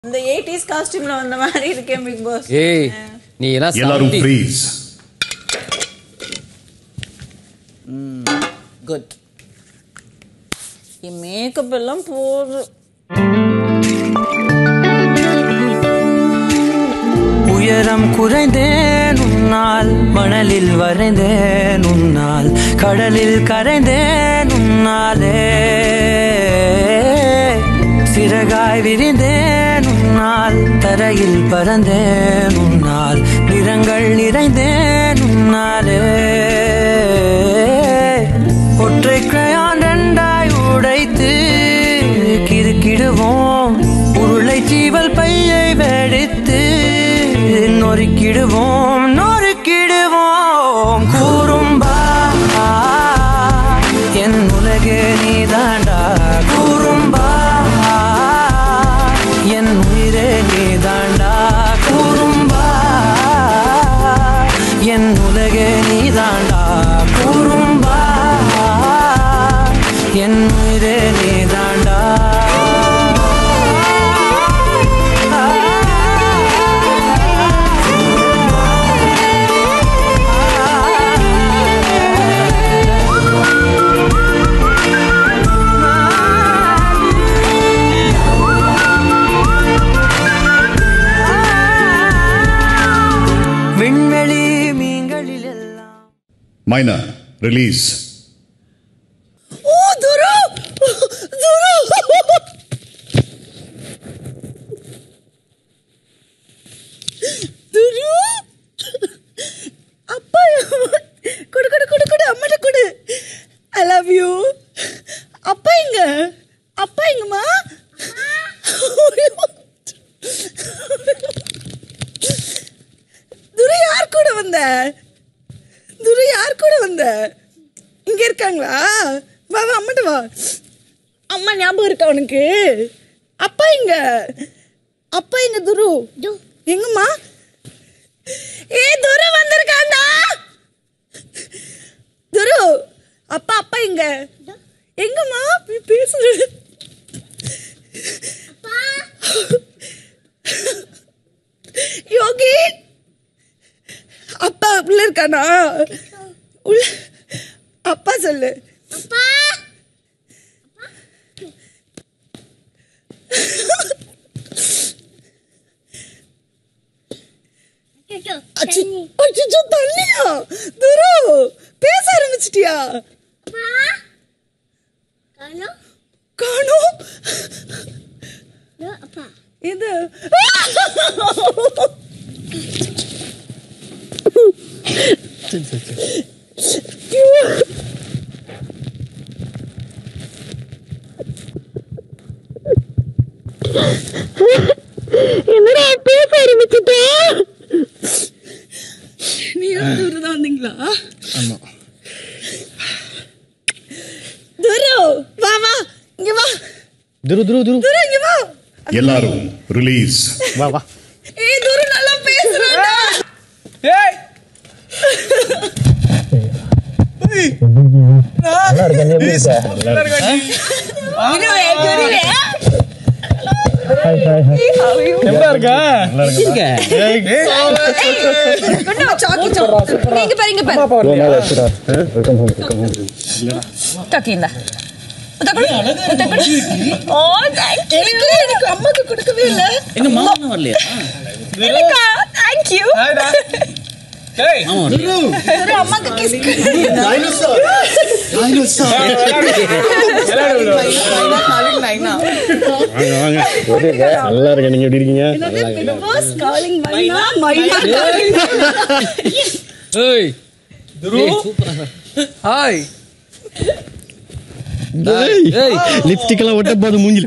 இந்த எயிட்டிஸ் காஸ்டியூம்ல வந்த மாதிரி இருக்கேன் பிக் பாஸ் ஏய் நீ எல்லாம் எல்லாரும் 70. ப்ளீஸ் குட் என் மேக்கப் எல்லாம் போதும் உயரம் குறைந்தேன் உன்னால் மணலில் வரைந்தேன் உன்னால் கடலில் கரைந்தேன் உன்னாலே சிறகாய் விரிந்தேன் உன்னால் தரையில் பறந்தேன் உன்னால் நிறங்கள் நிறைந்தேன் உன்னாலே ஒற்றை கிரையான் ரெண்டாய் உடைத்து கிறுக்கிடுவோம் உருளை சீவல் பையை வெடித்து நொறுக்கிடுவோம் நொறுக்கிடுவோம் கூறும்பா என் உலகே நீதாண்டா கூறும்பா என் உயிரே நீதாண்டா கூறும்பா என் உலகே நீதாண்டா கூறும்பா என் உயிரே நீதாண்டா விண்வெளி மீன்களில் எல்லாம் மைனர் ரிலீஸ் ஓ துரு துரு துரு அப்பா குடு குடு குடு குடு அம்மாட்ட குடு ஐ லவ் யூ அப்பா எங்க அப்பா எங்கம்மா துரு யார் கூட வந்த துரு யார் கூட வந்த இங்க இருக்காங்களா வா வா அம்மாட்ட வா அம்மா ஞாபகம் இருக்கா உனக்கு அப்பா எங்க அப்பா எங்க துரு எங்கம்மா ஏ துரு வந்திருக்காண்டா துரு அப்பா அப்பா எங்க எங்கம்மா போய் பேசுறது யோகி அப்பா உள்ள இருக்கானா உள்ள அப்பா சொல்லு அச்சி அச்சோ தண்ணியா துரு பேச ஆரம்பிச்சிட்டியா காணோம் இது என்னடா பேச ஆரம்பிச்சுட்டேன் நீங்களும் துரு தான் வந்தீங்களா ஆமா துரு வா வா இங்க வா துரு துரு துரு துரு இங்க வா எல்லாரும் ரிலீஸ் வா வா ஏய் துரு நல்லா பேசுறடா ஏய் இதுவே துருவே எப்படா இருக்கா இருக்க சாக்கி சாக்கி நீங்க பாருங்க பாரு சாக்கி இந்த ஓ தேங்க் யூ எனக்கு அம்மாக்கு கொடுக்கவே இல்ல எங்க மாமா வரலையா எனக்கா தேங்க் யூ ஏய் மாமா வரலையா துரு அம்மாக்கு கிஸ் வாங்க வாங்க நல்லா இருக்க நீங்க எப்படி இருக்கீங்க பிக் பாஸ் காலிங் மைனா மைனா calling. ஏய் துரு ஹாய் ஏய் ஏய் லிப்ஸ்டிக் எல்லாம் ஒட்ட போது மூஞ்சில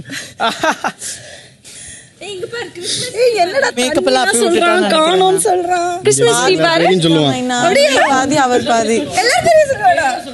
ஏய் என்னடா மேக்கப் எல்லாம் சொல்றான் காணோம்னு சொல்றான் கிறிஸ்மஸ் ட்ரீ பாரு சொல்லுவான் அப்படியே பாதி அவர் பாதி எல்லாரும் தெரியும் சொல்றாடா